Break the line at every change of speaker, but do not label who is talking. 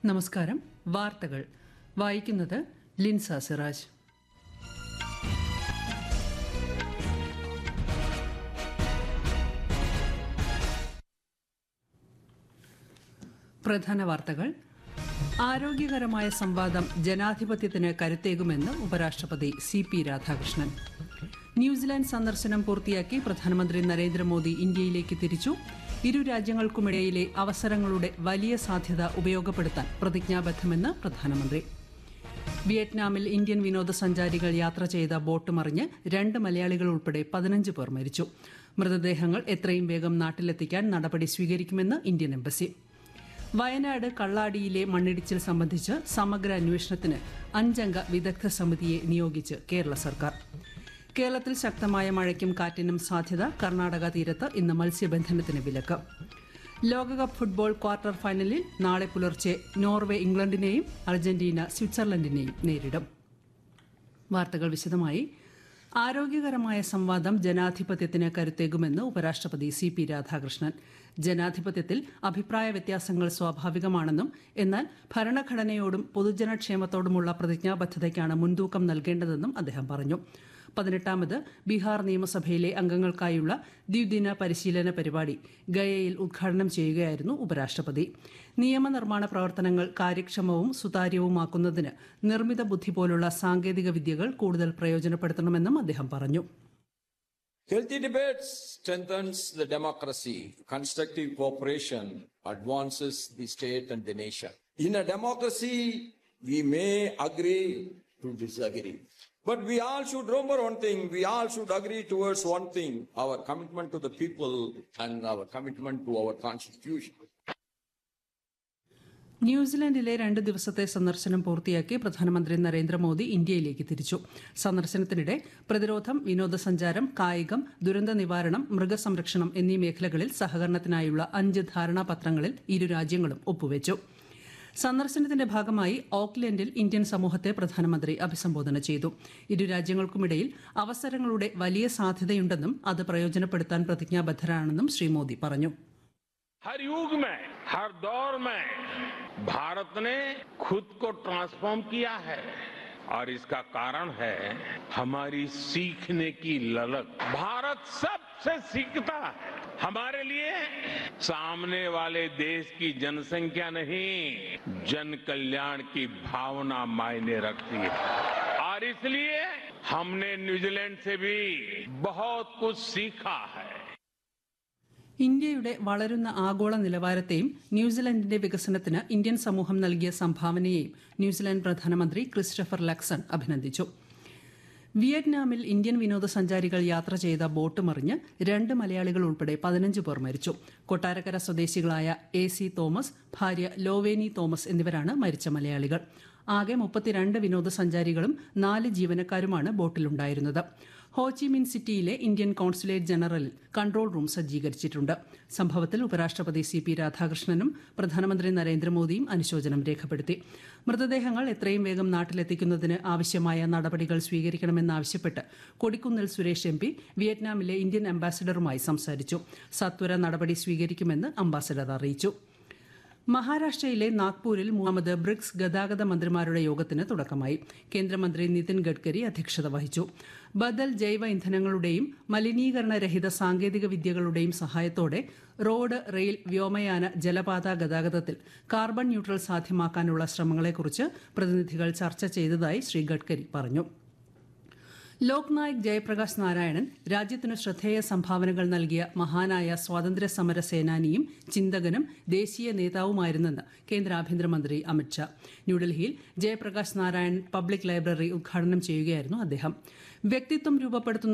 നമസ്കാരം വാർത്തകൾ വായിക്കുന്നത് ലിൻസ സിറാജ് പ്രധാന വാർത്തകൾ ആരോഗ്യകരമായ സംവാദം ജനാധിപത്യത്തിന് കരുത്തേകുമെന്ന് ഉപരാഷ്ട്രപതി സി പി രാധാകൃഷ്ണൻ ന്യൂസിലാൻഡ് സന്ദർശനം പൂർത്തിയാക്കി പ്രധാനമന്ത്രി നരേന്ദ്രമോദി ഇന്ത്യയിലേക്ക് തിരിച്ചു ഇരു രാജ്യങ്ങൾക്കുമിടയിലെ അവസരങ്ങളുടെ വലിയ സാധ്യത ഉപയോഗപ്പെടുത്താൻ പ്രതിജ്ഞാബദ്ധമെന്ന് പ്രധാനമന്ത്രി വിയറ്റ്നാമിൽ ഇന്ത്യൻ വിനോദസഞ്ചാരികൾ യാത്ര ചെയ്ത ബോട്ട് മറിഞ്ഞ് രണ്ട് മലയാളികൾ ഉൾപ്പെടെ പതിനഞ്ച് പേർ മരിച്ചു മൃതദേഹങ്ങൾ എത്രയും വേഗം നാട്ടിലെത്തിക്കാൻ നടപടി സ്വീകരിക്കുമെന്ന് ഇന്ത്യൻ എംബസി വയനാട് കള്ളാടിയിലെ മണ്ണിടിച്ചിൽ സംബന്ധിച്ച് സമഗ്ര അന്വേഷണത്തിന് അഞ്ചംഗ വിദഗ്ധ സമിതിയെ നിയോഗിച്ച് കേരള സർക്കാർ കേരളത്തിൽ ശക്തമായ മഴയ്ക്കും കാറ്റിനും സാധ്യത കർണാടക തീരത്ത് ഇന്ന് മത്സ്യബന്ധനത്തിന് വിലക്ക് ലോകകപ്പ് ഫുട്ബോൾ ക്വാർട്ടർ ഫൈനലിൽ നാളെ പുലർച്ചെ നോർവേ ഇംഗ്ലണ്ടിനെയും അർജന്റീന സ്വിറ്റ്സർലൻഡിനെയും നേരിടും വാർത്തകൾ വിശദമായി ആരോഗ്യകരമായ സംവാദം ജനാധിപത്യത്തിന് കരുത്തേകുമെന്ന് ഉപരാഷ്ട്രപതി സി പി രാധാകൃഷ്ണൻ ജനാധിപത്യത്തിൽ അഭിപ്രായ വ്യത്യാസങ്ങൾ സ്വാഭാവികമാണെന്നും എന്നാൽ ഭരണഘടനയോടും പൊതുജനക്ഷേമത്തോടുമുള്ള പ്രതിജ്ഞാബദ്ധതയ്ക്കാണ് മുൻതൂക്കം നൽകേണ്ടതെന്നും അദ്ദേഹം പറഞ്ഞു പതിനെട്ടാമത് ബീഹാർ നിയമസഭയിലെ അംഗങ്ങൾക്കായുള്ള ദ്വിദിന പരിശീലന പരിപാടി ഗയയിൽ ഉദ്ഘാടനം ചെയ്യുകയായിരുന്നു ഉപരാഷ്ട്രപതി നിയമനിർമ്മാണ പ്രവർത്തനങ്ങൾ കാര്യക്ഷമവും സുതാര്യവുമാക്കുന്നതിന് നിർമ്മിത ബുദ്ധി പോലുള്ള സാങ്കേതിക വിദ്യകൾ കൂടുതൽ പ്രയോജനപ്പെടുത്തണമെന്നും അദ്ദേഹം പറഞ്ഞു
Healthy debates strengthens the democracy. Constructive cooperation advances the state and the nation. In a democracy, we may agree to disagree. But we all should remember one thing. We all should agree towards one thing. Our commitment to the people and our commitment to our constitution.
ന്യൂസിലാൻഡിലെ രണ്ട് ദിവസത്തെ സന്ദർശനം പൂർത്തിയാക്കി പ്രധാനമന്ത്രി നരേന്ദ്രമോദി ഇന്ത്യയിലേക്ക് തിരിച്ചു സന്ദർശനത്തിനിടെ പ്രതിരോധം വിനോദസഞ്ചാരം കായികം ദുരന്ത നിവാരണം മൃഗസംരക്ഷണം എന്നീ മേഖലകളിൽ സഹകരണത്തിനായുള്ള അഞ്ച് ധാരണാപത്രങ്ങളിൽ ഇരു രാജ്യങ്ങളും ഒപ്പുവച്ചു സന്ദർശനത്തിന്റെ ഭാഗമായി ഓക്ലൻഡിൽ ഇന്ത്യൻ സമൂഹത്തെ പ്രധാനമന്ത്രി അഭിസംബോധന ചെയ്തു ഇരു രാജ്യങ്ങൾക്കുമിടയിൽ അവസരങ്ങളുടെ വലിയ സാധ്യതയുണ്ടെന്നും അത് പ്രയോജനപ്പെടുത്താൻ പ്രതിജ്ഞാബദ്ധരാണെന്നും ശ്രീ മോദി പറഞ്ഞു
हर युग में हर दौर में भारत ने खुद को ट्रांसफॉर्म किया है और इसका कारण है हमारी सीखने की ललक भारत सबसे सीखता है हमारे लिए सामने वाले देश की जनसंख्या नहीं जन कल्याण की भावना मायने रखती है और इसलिए हमने न्यूजीलैंड से भी बहुत कुछ सीखा है
ഇന്ത്യയുടെ വളരുന്ന ആഗോള നിലവാരത്തെയും ന്യൂസിലൻഡിന്റെ വികസനത്തിന് ഇന്ത്യൻ സമൂഹം നൽകിയ സംഭാവനയെയും ന്യൂസിലാൻഡ് പ്രധാനമന്ത്രി ക്രിസ്റ്റഫർ ലക്സൺ അഭിനന്ദിച്ചു വിയറ്റ്നാമിൽ ഇന്ത്യൻ വിനോദസഞ്ചാരികൾ യാത്ര ചെയ്ത ബോട്ട് മറിഞ്ഞ് രണ്ട് മലയാളികൾ ഉൾപ്പെടെ പതിനഞ്ച് പേർ മരിച്ചു കൊട്ടാരക്കര സ്വദേശികളായ എ സി തോമസ് ഭാര്യ ലോവേനി തോമസ് എന്നിവരാണ് മരിച്ച മലയാളികൾ ആകെ മുപ്പത്തിരണ്ട് വിനോദസഞ്ചാരികളും നാല് ജീവനക്കാരുമാണ് ബോട്ടിലുണ്ടായിരുന്നത് ഹോച്ചിമിൻ സിറ്റിയിലെ ഇന്ത്യൻ കോൺസുലേറ്റ് ജനറലിൽ കൺട്രോൾ റൂം സജ്ജീകരിച്ചിട്ടുണ്ട് സംഭവത്തിൽ ഉപരാഷ്ട്രപതി സി പി രാധാകൃഷ്ണനും പ്രധാനമന്ത്രി നരേന്ദ്രമോദിയും അനുശോചനം രേഖപ്പെടുത്തി മൃതദേഹങ്ങൾ എത്രയും വേഗം നാട്ടിലെത്തിക്കുന്നതിന് ആവശ്യമായ നടപടികൾ സ്വീകരിക്കണമെന്നാവശ്യപ്പെട്ട് കൊടിക്കുന്നിൽ സുരേഷ് എം പി വിയറ്റ്നാമിലെ ഇന്ത്യൻ അംബാസിഡറുമായി സംസാരിച്ചു സത്വര നടപടി സ്വീകരിക്കുമെന്ന് അംബാസിഡർ അറിയിച്ചു മഹാരാഷ്ട്രയിലെ നാഗ്പൂരിൽ മൂന്നാമത് ബ്രിക്സ് ഗതാഗത മന്ത്രിമാരുടെ യോഗത്തിന് തുടക്കമായി കേന്ദ്രമന്ത്രി നിതിൻ ഗഡ്കരി അധ്യക്ഷത വഹിച്ചു ബദൽ ജൈവ ഇന്ധനങ്ങളുടെയും മലിനീകരണരഹിത സാങ്കേതിക വിദ്യകളുടെയും സഹായത്തോടെ റോഡ് റെയിൽ വ്യോമയാന ജലപാത ഗതാഗതത്തിൽ കാർബൺ ന്യൂട്രൽ സാധ്യമാക്കാനുള്ള ശ്രമങ്ങളെക്കുറിച്ച് പ്രതിനിധികൾ ചർച്ച ചെയ്തതായി ശ്രീ ഗഡ്കരി പറഞ്ഞു ലോക്നായക് ജയപ്രകാശ് നാരായണൻ രാജ്യത്തിനു ശ്രദ്ധേയ സംഭാവനകൾ നൽകിയ മഹാനായ സ്വാതന്ത്ര്യ സമര സേനാനിയും ചിന്തകനും ദേശീയ നേതാവുമായിരുന്നെന്ന് കേന്ദ്ര ആഭ്യന്തരമന്ത്രി അമിത്ഷാ ന്യൂഡൽഹിയിൽ ജയപ്രകാശ് നാരായൺ പബ്ലിക് ലൈബ്രറി ഉദ്ഘാടനം ചെയ്യുകയായിരുന്നു അദ്ദേഹം വ്യക്തിത്വം രൂപപ്പെടുത്തുന്ന